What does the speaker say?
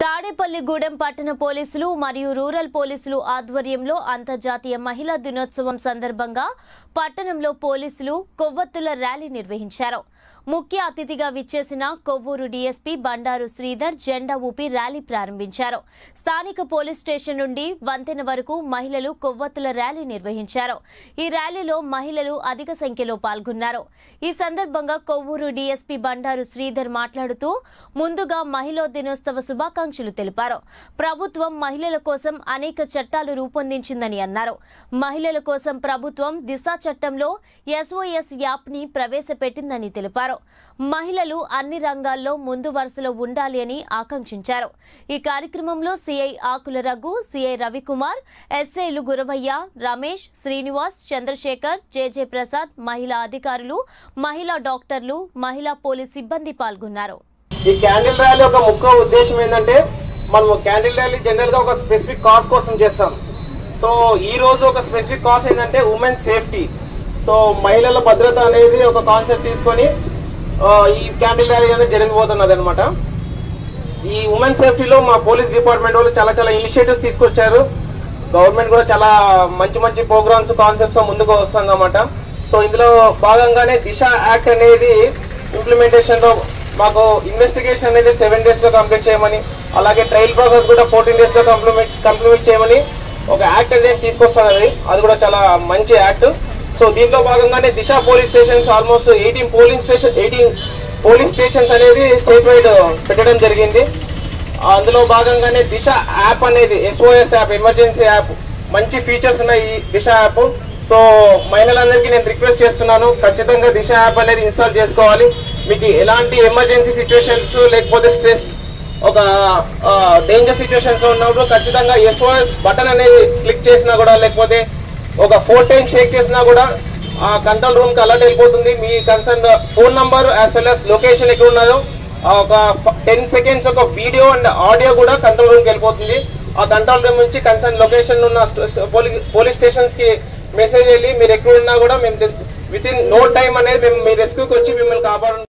తాడేపల్లిగూడెం పట్టణ పోలీసులు మరియు రూరల్ పోలీసులు ఆధ్వర్యంలో అంతర్జాతీయ మహిళా దినోత్సవం సందర్భంగా పట్టణంలో పోలీసులు కొవ్వొత్తుల ర్యాలీ నిర్వహించారు ముఖ్య అతిథిగా విచ్చేసిన కొవ్వూరు డీఎస్పీ బండారు శ్రీధర్ జెండా ఊపి ర్యాలీ ప్రారంభించారు స్థానిక పోలీస్ స్టేషన్ నుండి వంతెన వరకు మహిళలు కొవ్వొత్తుల ర్యాలీ నిర్వహించారు ఈ ర్యాలీలో మహిళలు అధిక సంఖ్యలో పాల్గొన్నారు ఈ సందర్భంగా కొవ్వూరు డీఎస్పీ బండారు శ్రీధర్ మాట్లాడుతూ ముందుగా మహిళా దినోత్సవ శుభాకాంక్షలు తెలిపారు ప్రభుత్వం మహిళల కోసం అనేక చట్టాలు రూపొందించిందని అన్నారు మహిళల కోసం ప్రభుత్వం దిశా చట్టంలో ఎస్ఓఎస్ యాప్ ని ప్రవేశపెట్టిందని తెలిపారు మహిళలు అన్ని రంగాల్లో ముందు వరుసలో ఉండాలి అని ఆకాంక్షించారు ఈ కార్యక్రమంలో సిఐ ఆకుల రఘు సిఐ రవికుమార్ ఎస్ఐలు గురవయ్య రమేష్ శ్రీనివాస్ చంద్రశేఖర్ జేజే ప్రసాద్ మహిళా అధికారులు మహిళా డాక్టర్లు మహిళా పోలీస్ సిబ్బంది పాల్గొన్నారు ఈ క్యాండిల్ ర్యాలీ ఒక ముఖ్య ఉద్దేశం ఏంటంటే మనము క్యాండిల్ ర్యాలీ జనరల్ గా ఒక స్పెసిఫిక్ కాజ్ కోసం చేస్తాం సో ఈ రోజు ఒక స్పెసిఫిక్ కాజ్ ఏంటంటే ఉమెన్ సేఫ్టీ సో మహిళల భద్రత అనేది ఒక కాన్సెప్ట్ తీసుకొని ఆ, ఈ క్యాండిల్ ర్యాలీ అనేది జరిగిపోతున్నది అనమాట ఈ ఉమెన్ సేఫ్టీలో మా పోలీస్ డిపార్ట్మెంట్ వాళ్ళు చాలా చాలా ఇనిషియేటివ్స్ తీసుకొచ్చారు గవర్నమెంట్ కూడా చాలా మంచి మంచి ప్రోగ్రామ్స్ కాన్సెప్ట్స్ ముందుకు వస్తుంది అనమాట సో ఇందులో భాగంగానే దిశ యాక్ట్ అనేది ఇంప్లిమెంటేషన్ లో మాకు ఇన్వెస్టిగేషన్ అనేది సెవెన్ డేస్ లో కంప్లీట్ చేయమని అలాగే ట్రయల్ ప్రాసెస్ కూడా ఫోర్టీన్ డేస్ లో కంప్లీట్ కంప్లీట్ చేయమని ఒక యాక్ట్ అనేది తీసుకొస్తున్నది అది కూడా చాలా మంచి యాక్ట్ సో దీంట్లో భాగంగానే Disha police stations almost eighteen polling station eighteen police stations అనేది స్టేట్ వైడ్ పెట్టడం జరిగింది అందులో భాగంగానే దిశ యాప్ అనేది ఎస్ఓఎస్ యాప్ ఎమర్జెన్సీ యాప్ మంచి ఫీచర్స్ ఉన్నాయి ఈ దిశ యాప్ సో మహిళలందరికీ నేను రిక్వెస్ట్ చేస్తున్నాను ఖచ్చితంగా దిశ యాప్ అనేది ఇన్స్టాల్ చేసుకోవాలి మీకు ఎలాంటి ఎమర్జెన్సీ సిచ్యువేషన్స్ లేకపోతే స్ట్రెస్ ఒక డేంజర్ సిచ్యువేషన్స్ లో ఉన్నప్పుడు ఖచ్చితంగా ఎస్ఓఎస్ బటన్ అనేది క్లిక్ చేసినా కూడా లేకపోతే ఒక ఫోర్ టైమ్స్ షేక్ చేసినా కూడా ఆ కంట్రోల్ రూమ్ కి అలర్ట్ వెళ్ళిపోతుంది మీ concern phone number as well as location ఎక్కడ ఉన్నదో ఆ ఒక టెన్ సెకండ్స్ ఒక వీడియో అండ్ ఆడియో కూడా కంట్రోల్ రూమ్ కి వెళ్ళిపోతుంది ఆ కంట్రోల్ రూమ్ నుంచి కన్సర్న్ లొకేషన్ ఉన్న పోలీస్ స్టేషన్స్ కి మెసేజ్ వెళ్ళి మీరు ఎక్కడ ఉన్నా కూడా మేము విత్ ఇన్ నో టైం అనేది మేము మీ రెస్క్యూకి వచ్చి మిమ్మల్ని కాపాడు